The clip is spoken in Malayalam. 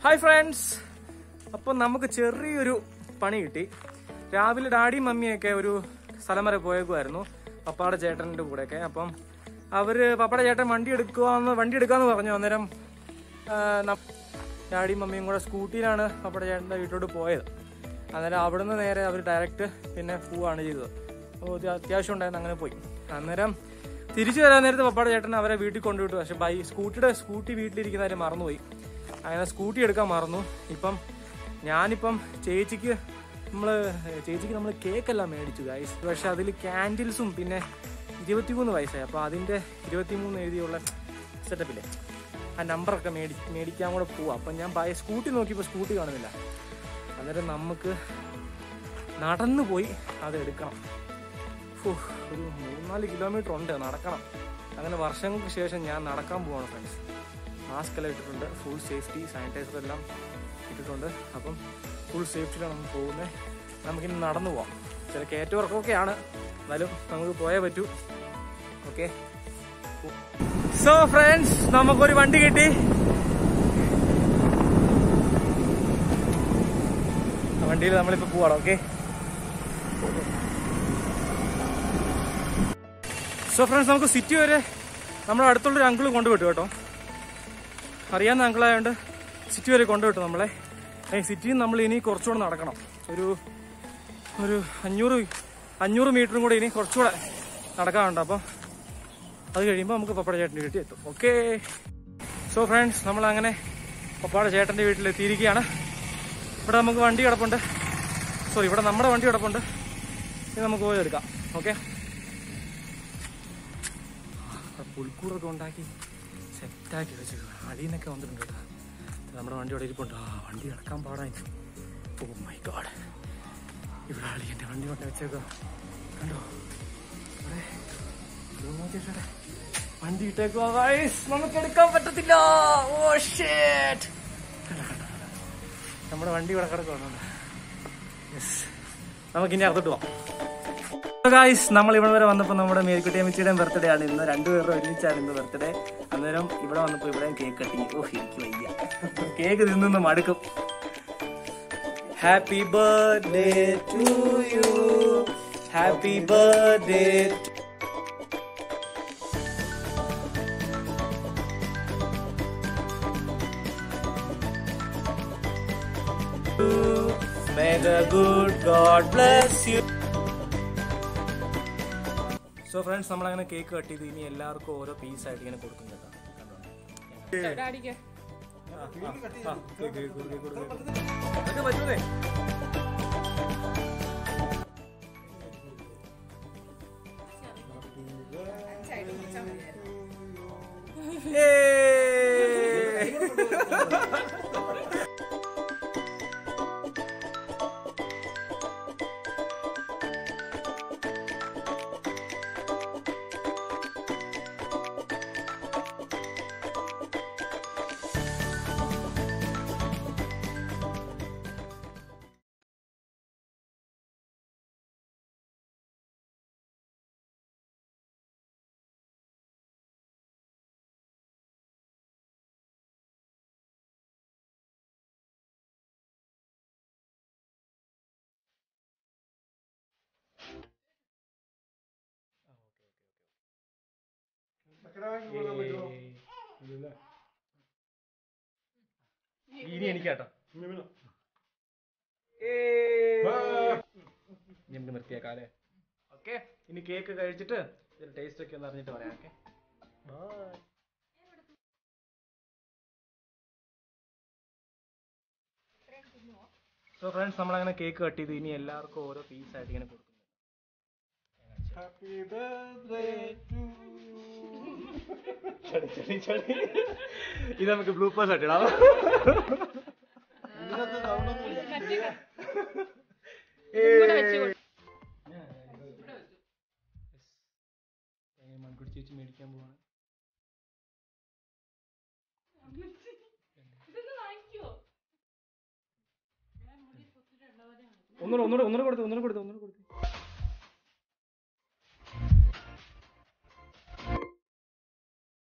ഹായ് ഫ്രണ്ട്സ് അപ്പം നമുക്ക് ചെറിയൊരു പണി കിട്ടി രാവിലെ ഡാഡിയും മമ്മിയൊക്കെ ഒരു സ്ഥലം വരെ പോയേക്കുമായിരുന്നു പപ്പാടെ ചേട്ടൻ്റെ കൂടെയൊക്കെ അപ്പം അവര് പപ്പാടെ ചേട്ടൻ വണ്ടി എടുക്കുവാന്ന് വണ്ടി എടുക്കാന്ന് പറഞ്ഞു അന്നേരം ആ, ന- ഡാഡിയും മമ്മിയും കൂടെ സ്കൂട്ടിയിലാണ് പപ്പാടെ ചേട്ടൻ്റെ വീട്ടിലോട്ട് പോയത് അന്നേരം അവിടുന്ന് നേരെ അവർ ഡയറക്റ്റ് പിന്നെ പോവുകയാണ് ചെയ്തത് അപ്പോൾ ഇത് അത്യാവശ്യം ഉണ്ടായിരുന്നു അങ്ങനെ പോയി അന്നേരം തിരിച്ചു വരാൻ നേരത്ത് പപ്പാടെ ചേട്ടൻ അവരെ വീട്ടിൽ കൊണ്ടുവിട്ടു പക്ഷെ ബൈ സ്കൂട്ടിയുടെ സ്കൂട്ടി വീട്ടിലിരിക്കുന്ന കാര്യം മറന്നുപോയി അങ്ങനെ സ്കൂട്ടി എടുക്കാൻ മറന്നു ഇപ്പം ഞാനിപ്പം ചേച്ചിക്ക് നമ്മൾ ചേച്ചിക്ക് നമ്മൾ കേക്കെല്ലാം മേടിച്ചു ഗൈസ് പക്ഷെ അതിൽ ക്യാൻഡിൽസും പിന്നെ ഇരുപത്തിമൂന്ന് വയസ്സായി അപ്പോൾ അതിൻ്റെ ഇരുപത്തിമൂന്ന് എഴുതിയുള്ള സെറ്റപ്പില്ലേ ആ നമ്പറൊക്കെ മേടി മേടിക്കാൻ കൂടെ പോവാം അപ്പം ഞാൻ ബൈ സ്കൂട്ടി നോക്കിയപ്പോൾ സ്കൂട്ടി കാണുന്നില്ല അന്നേരം നമുക്ക് നടന്നു പോയി അത് എടുക്കണം ഫു, ഒരു മൂന്നാല് കിലോമീറ്റർ ഉണ്ട് നടക്കണം അങ്ങനെ വർഷങ്ങൾക്ക് ശേഷം ഞാൻ നടക്കാൻ പോവാണ് ഫ്രണ്ട്സ് മാസ്ക് എല്ലാം ഇട്ടിട്ടുണ്ട് ഫുൾ സേഫ്റ്റി സാനിറ്റൈസർ എല്ലാം ഇട്ടിട്ടുണ്ട് അപ്പം ഫുൾ സേഫ്റ്റിയിലാണ് നമ്മൾ പോകുന്നത് നമുക്കിനി നടന്നു പോവാം ചില കയറ്റവർക്കൊക്കെയാണ് എന്നാലും നമുക്ക് പോയേ പറ്റൂ ഓക്കെ സോ ഫ്രണ്ട്സ് നമുക്കൊരു വണ്ടി കിട്ടി ആ വണ്ടിയിൽ നമ്മളിപ്പോ പോവാണ് ഓക്കെ സോ ഫ്രണ്ട്സ് നമുക്ക് സിറ്റി വരെ നമ്മുടെ അടുത്തുള്ളൊരു അങ്കിൾ കൊണ്ടുവിട്ടു കേട്ടോ അറിയാവുന്ന അങ്കിളായതുകൊണ്ട് സിറ്റി വരെ കൊണ്ടുവിട്ടു നമ്മളെ ഈ സിറ്റിയിൽ നമ്മൾ ഇനി കുറച്ചുകൂടെ നടക്കണം ഒരു ഒരു അഞ്ഞൂറ് അഞ്ഞൂറ് മീറ്ററും കൂടെ ഇനി കുറച്ചുകൂടെ നടക്കാനുണ്ട് അപ്പം അത് കഴിയുമ്പോൾ നമുക്ക് പപ്പട ചേട്ടൻ്റെ വീട്ടിൽ എത്തും ഓക്കെ സോ ഫ്രണ്ട്സ് നമ്മൾ അങ്ങനെ പപ്പാടെ ചേട്ടൻ്റെ വീട്ടിൽ എത്തിയിരിക്കുകയാണ് ഇവിടെ നമുക്ക് വണ്ടി കിടപ്പുണ്ട് സോറി ഇവിടെ നമ്മുടെ വണ്ടി കിടപ്പുണ്ട് ഇത് നമുക്ക് പോയി എടുക്കാം ഓക്കെ പുൽക്കൂടൊക്കെ ഉണ്ടാക്കി സെറ്റാക്കി വെച്ചിട്ടുണ്ട് അടിയെന്നൊക്കെ വന്നിട്ടുണ്ട് കേട്ടോ ഇത് നമ്മുടെ വണ്ടി ഇവിടെ ഇരിപ്പുണ്ട് ആ വണ്ടി കിടക്കാൻ പാടായി ഓ മൈ ഗോഡ് ഇവിടെ ആളി എൻ്റെ വണ്ടി കൊണ്ട് വെച്ചേക്കാം കണ്ടോ ഇവിടെ ഇത് നോക്കിയിട്ടെ. വണ്ടി ഇട്ടേക്കുവാ guys. നമുക്ക് എടുക്കാൻ പറ്റത്തില്ല ഓ ഷേറ്റ് നമ്മുടെ വണ്ടി ഇവിടെ കിടക്കുന്നുണ്ട് യെസ് നമുക്കിനി അകത്തോട്ട് പോവാം ഗായ്സ് നമ്മൾ ഇവിടെ വരെ വന്നപ്പോൾ നമ്മുടെ മേരിക്കുട്ടി അമ്മച്ചിയുടെയും ബർത്ത്ഡേ ആണ് ഇന്ന് രണ്ടുപേരുടെ ഒരുമിച്ചാണ് ഇന്ന് ബർത്ത്ഡേ അന്നേരം ഇവിടെ വന്നപ്പോൾ ഇവിടെയും കേക്ക് കട്ടി ഓ എനിക്ക് വയ്യ കേക്ക് തിന്നു മടുക്കും happy birthday to you happy birthday May the good God bless you. So friends നമ്മൾ അങ്ങനെ കേക്ക് കട്ട് ചെയ്ത് ഇനി എല്ലാവർക്കും ഓരോ പീസ് ആയിട്ട് ഇങ്ങനെ കൊടുക്കും കേട്ടോ കണ്ടോ? ഡാഡിക്ക് ആ, ആ, ആ, cake, cake, cake, cake, cake. അതൊക്കെ പറ്റൂലേ ഏയ്. ഇനി എനിക്ക് കേട്ടോ നമുക്ക് നിർത്തിയേക്കാം അല്ലേ ഓക്കെ ഇനി കേക്ക് കഴിച്ചിട്ട് ഇതിന്റെ ടേസ്റ്റ് ഒക്കെ ഒന്ന് അറിഞ്ഞിട്ട് പറയാം ഓക്കെ ബൈ സോ ഫ്രണ്ട്സ് നമ്മളങ്ങനെ കേക്ക് കട്ട് ചെയ്ത് ഇനി എല്ലാവർക്കും ഓരോ പീസ് ആയിട്ട് ഇങ്ങനെ കൊടുക്കുന്നു ചളി, ചളി, ചളി. ഇത് നമുക്ക് ബ്ലൂപ്പേഴ്സ് ആയിട്ട് ഇടാം ഇവിടെ വെച്ച് കൊടു. മൺകുടി ചേച്ചി മേടിക്കാൻ പോവാണ് ഒന്നുകൂടെ ഒന്നുകൂടെ ഒന്നുകൂടെ കൊടുത്തു ഒന്നുകൂടെ കൊടുത്തു ഒന്നുകൂടെ കൊടുത്തു